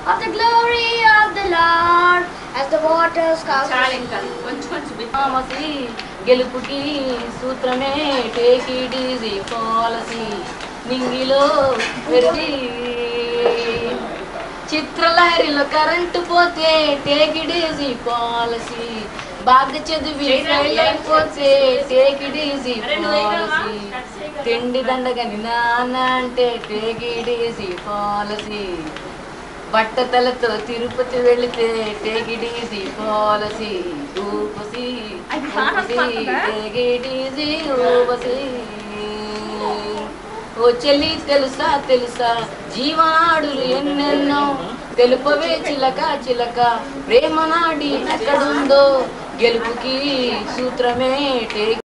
of the glory of the Lord as the waters cover. చాలా ఇంకా కొంచెం కొంచెం బిట్. పామసి గెలుపుకి సూత్రమే టేక్ ఇట్ ఈజీ పాలసీ నింగిలో పెరిగి చిత్రలహరిలో కరెంటు పోతే టేక్ ఇట్ ఈజీ పాలసీ బాగా చదివి ఫెయిల్ అయిపోతే టేక్ ఇట్ ఈజీ పాలసీ తిండి దండగని నాన్న అంటే టేక్ ఇట్ ఈజీ పాలసీ బట్టతలతో తిరుపతి వెళితే టేక్ ఇట్ ఈజీ పాలసీ ఊపసి అది బాగా పక్కదా? టేక్ ఇట్ ఈజీ ఊపసి ఓ చెల్లి తెలుసా తెలుసా జీవాడులు ఎన్నెన్నో తెలుపవే చిలక చిలక ప్రేమ నాడి ఎక్కడుందో గెలుపుకి సూత్రమే టేక్